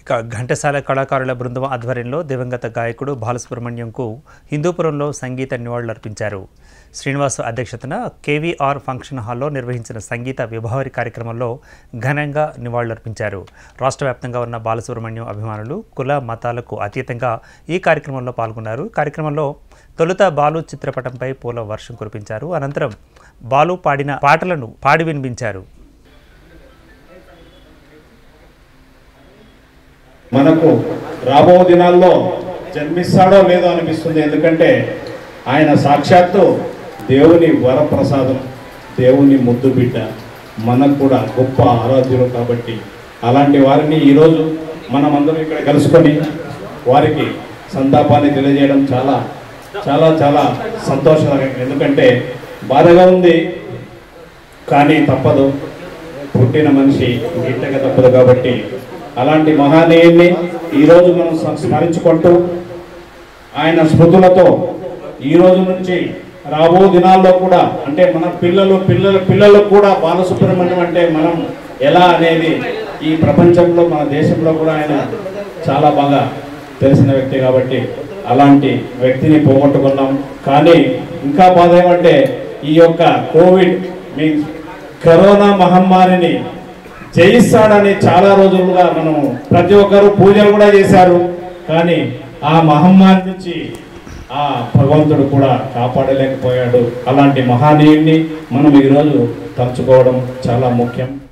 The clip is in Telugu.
ఇక ఘంటసాల కళాకారుల బృందం ఆధ్వర్యంలో దివంగత గాయకుడు బాలసుబ్రహ్మణ్యంకు హిందూపురంలో సంగీత నివాళులర్పించారు శ్రీనివాస్ అధ్యక్షతన కేవీఆర్ ఫంక్షన్ హాల్లో నిర్వహించిన సంగీత విభావరి కార్యక్రమంలో ఘనంగా నివాళులర్పించారు రాష్ట్ర వ్యాప్తంగా ఉన్న బాలసుబ్రహ్మణ్యం అభిమానులు కుల మతాలకు అతీతంగా ఈ కార్యక్రమంలో పాల్గొన్నారు కార్యక్రమంలో తొలుత బాలు చిత్రపటంపై పూల వర్షం కురిపించారు అనంతరం బాలు పాడిన పాటలను పాడి వినిపించారు మనకు రాబో దినాల్లో జన్మిస్తాడో లేదో అనిపిస్తుంది ఎందుకంటే ఆయన సాక్షాత్తు దేవుని వరప్రసాదం దేవుని ముద్దు బిడ్డ మనకు కూడా గొప్ప ఆరాధ్యులు కాబట్టి అలాంటి వారిని ఈరోజు మనమందరం ఇక్కడ కలుసుకొని వారికి సంతాపాన్ని తెలియజేయడం చాలా చాలా చాలా సంతోషకరం ఎందుకంటే బాధగా ఉంది కానీ తప్పదు పుట్టిన మనిషి గిట్టక తప్పదు కాబట్టి అలాంటి మహానీయుల్ని ఈరోజు మనం స్మ- స్మరించుకుంటూ ఆయన స్మృతులతో ఈ రోజు నుంచి రాబో దినాల్లో కూడా అంటే మన పిల్లలు పిల్లల పిల్లలకు కూడా బాలసుబ్రహ్మణ్యం అంటే మనం ఎలా అనేది ఈ ప్రపంచంలో మన దేశంలో కూడా ఆయన చాలా బాగా తెలిసిన వ్యక్తి కాబట్టి అలాంటి వ్యక్తిని పోగొట్టుకున్నాం కానీ ఇంకా బాధ ఏమంటే ఈ యొక్క కోవిడ్ మీన్స్ కరోనా మహమ్మారిని జయిస్తాడని చాలా రోజులుగా మనం ప్రతి ఒక్కరు పూజలు కూడా చేశారు కానీ ఆ మహమ్మారి నుంచి ఆ భగవంతుడు కూడా కాపాడలేకపోయాడు అలాంటి మహానీయుడిని మనం ఈరోజు తలుచుకోవడం చాలా ముఖ్యం